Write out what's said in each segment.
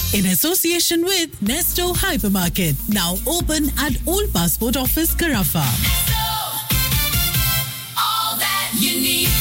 in association with Nesto Hypermarket, now open at Old Passport Office, Carafa. all that you need.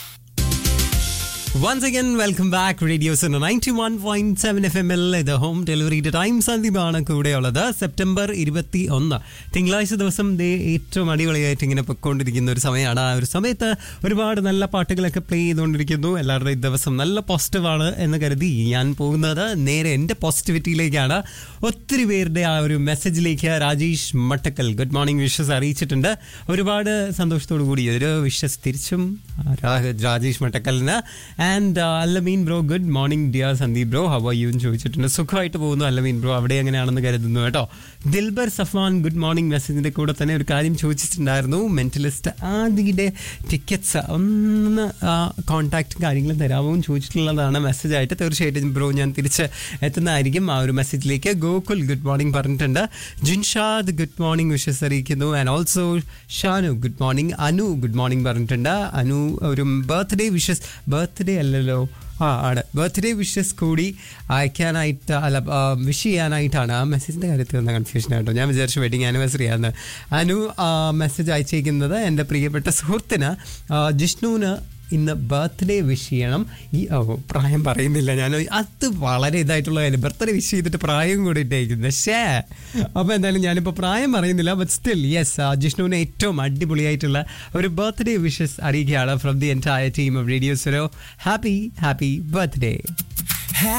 Once again, welcome back. Radio Sona 91.7 F M L ഇത് home ഡെലിവറിയുടെ time സന്ദീപാണ് കൂടെയുള്ളത് September ഇരുപത്തി ഒന്ന് തിങ്കളാഴ്ച ദിവസം ദേ ഏറ്റവും അടിപൊളിയായിട്ട് ഇങ്ങനെ പൊയ്ക്കൊണ്ടിരിക്കുന്ന ഒരു സമയമാണ് ആ ഒരു സമയത്ത് ഒരുപാട് നല്ല പാട്ടുകളൊക്കെ പ്ലേ ചെയ്തുകൊണ്ടിരിക്കുന്നു എല്ലാവരുടെയും ഈ ദിവസം നല്ല പോസിറ്റീവാണ് എന്ന് കരുതി ഞാൻ പോകുന്നത് നേരെ എൻ്റെ പോസിറ്റിവിറ്റിയിലേക്കാണ് ഒത്തിരി പേരുടെ ആ ഒരു മെസ്സേജിലേക്ക് Rajesh Mattakkal good morning wishes അറിയിച്ചിട്ടുണ്ട് ഒരുപാട് സന്തോഷത്തോടു കൂടി ഒരു വിഷസ് തിരിച്ചും ആ, രാ- രാജേഷ് മട്ടക്കലിന് and Alameen bro good morning dear Sandeep bro how are you എന്ന് ചോദിച്ചിട്ടുണ്ട് സുഖമായിട്ട് പോകുന്നു അല്ലമീൻ ബ്രോ അവിടെ എങ്ങനെയാണെന്ന് കരുതുന്നു കേട്ടോ ദിൽബർ സഫാൻ ഗുഡ് മോർണിംഗ് മെസ്സേജിന്റെ കൂടെ തന്നെ ഒരു കാര്യം ചോദിച്ചിട്ടുണ്ടായിരുന്നു മെന്റലിസ്റ്റ് ആദിയുടെ ടിക്കറ്റ്സ് ഒന്ന് കോൺടാക്ട് കാര്യങ്ങളും തരാമോ എന്ന് ചോദിച്ചിട്ടുള്ളതാണ് മെസ്സേജായിട്ട് തീർച്ചയായിട്ടും ബ്രോ ഞാൻ തിരിച്ച് എത്തുന്നതായിരിക്കും ആ ഒരു മെസ്സേജിലേക്ക് ഗോകുൽ ഗുഡ് മോർണിംഗ് പറഞ്ഞിട്ടുണ്ട് ജിൻഷാദ് ഗുഡ് മോർണിംഗ് വിഷസ് അറിയിക്കുന്നു and also Shanu good morning Anu good morning പറഞ്ഞിട്ടുണ്ട് അനു ഒരു ബർത്ത്ഡേ വിഷസ് ബർത്ത്ഡേ അല്ലല്ലോ ആ ആണ് ബർത്ത്ഡേ വിഷസ് കൂടി അയക്കാനായിട്ട് അല്ല വിഷ് ചെയ്യാനായിട്ടാണ് ആ മെസ്സേജിൻ്റെ കാര്യത്തിൽ വന്ന കൺഫ്യൂഷൻ ആയിട്ടോ ഞാൻ വിചാരിച്ചു വെഡിങ് ആനിവേഴ്സറി ആണ് അനു മെസ്സേജ് അയച്ചേക്കുന്നത് എൻ്റെ പ്രിയപ്പെട്ട സുഹൃത്തിന് ആ, ജിഷ്ണുവിന് ഇന്ന് ബർത്ത്ഡേ വിഷ് ചെയ്യണം ഈ ഓ പ്രായം പറയുന്നില്ല ഞാൻ അത് വളരെ ഇതായിട്ടുള്ള കാര്യം ബർത്ത്ഡേ വിഷ് ചെയ്തിട്ട് പ്രായം കൂടി ഇട്ടേക്കുന്നത് ഷേ അപ്പോൾ എന്തായാലും ഞാനിപ്പോൾ പ്രായം പറയുന്നില്ല ബട്ട് സ്റ്റിൽ യെസ് ജിഷ്ണുവിന് ഏറ്റവും അടിപൊളിയായിട്ടുള്ള ഒരു ബർത്ത്ഡേ വിഷസ് അറിയിക്കുകയാണ് from the entire team of radio സൊരോ ഹാപ്പി ഹാപ്പി ബർത്ത്ഡേ